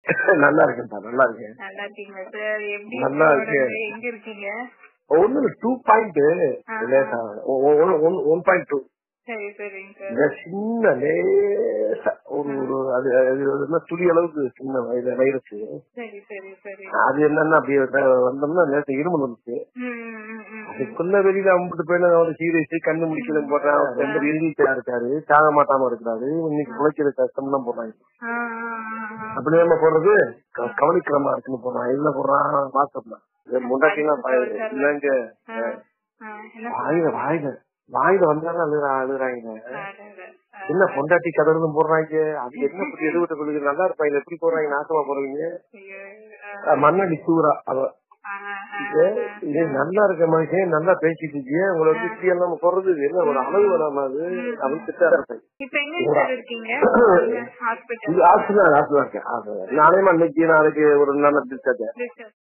நல்லா இருக்கேன்ப்பா நல்லா இருக்கேன் நல்லா இருக்கீங்களா சார் எப்படி நல்லா இருக்கு இருக்கேன். உடம்பு? எங்க இருக்கீங்க ஒன்னு டூ பாயிண்ட் லேசா ஒன் பாயிண்ட் டூ சரி சரிங்க சார் இந்த சின்ன லேசா ஒரு ஒரு அது அது என்ன துளி அளவுக்கு சின்ன வயது வைரஸ் சரி சரி சரி அது என்னன்னா அப்படியே வந்தோம்னா நேரத்தை இருமல் வந்துச்சு ம், ம், ம், ம். அதுக்குள்ள வெளியில அம்பிட்டு போய் ஒரு சீரியஸ் கண்ணு முடிக்கணும் போடுறேன் அவர் ரொம்ப எழுதிட்டா இருக்காரு சாக மாட்டாம இருக்கிறாரு இன்னைக்கு பிழைக்கிற கஷ்டம் தான் போடுறாங்க ஆ, ஆ, ஆ, ஆ. அப்படி நம்ம போடுறது க- கவனிக்கிறமா இருக்குன்னு போடுறான் இதுல போடுறான் வாட்ஸ்அப்ல முண்டாட்டிலாம் இல்லங்க ஆ, ஆ, என்ன வாயில வாயில வாயில வந்தாலும் அழுகுறா அழுகுறாங்க சொல்றாரு? என்ன பொண்டாட்டி கதர்னு போடுறாங்க அது என்ன இப்படி எது விட்டு கொள்ளுது நல்லா இருப்பாங்க எப்படி போடுறாங்க நாசமா போடுறீங்க ஐயோ, ஆ, அஹ் மண்ணடி சூறா அவ ஆ, ஆ, இது இது நல்லா இருக்க மனுஷன் நல்லா பேசிட்டு இருக்கியே உங்களை வந்து இப்படி எல்லாம் போடுறது இது என்ன ஒரு அளவு வராம அது அவன் திட்டா இருப்பேன் இப்ப எங்க சார் இருக்கீங்க ஹாஸ்பிட்டல் இது ஆசை தான் ஆசை தான் இருக்கேன் ஆசை. நானே இன்னைக்கு நாளைக்கு ஒரு நல்ல டிஸ்சார்ஜ் டிஸ்டர்ப்